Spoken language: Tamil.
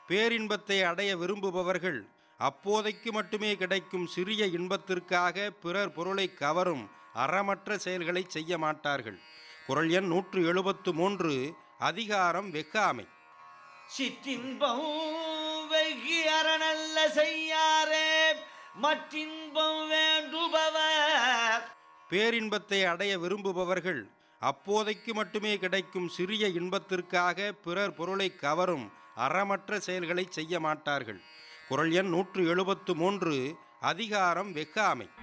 பேரின்பத்தை அடைய விரும்புபவர்கள் அப்போதைக்கு மட்டுமே கிடைக்கும் சிறிய இன்பத்திற்காக பிறர் பொருளை கவரும் அறமற்ற செயல்களை செய்ய மாட்டார்கள் குரல் எண் நூற்று எழுபத்து மூன்று அதிகாரம் வெக்காமை சிற்றின்பம் வெகி அறநல்ல செய்யாரே மற்றின்பம் வேண்டுபவர் பேரின்பத்தை அடைய விரும்புபவர்கள் அப்போதைக்கு மட்டுமே கிடைக்கும் சிறிய இன்பத்திற்காக பிறர் பொருளை கவரும் அறமற்ற செயல்களை செய்ய மாட்டார்கள் குரல் எண் நூற்று எழுபத்து மூன்று அதிகாரம் வெக்காமை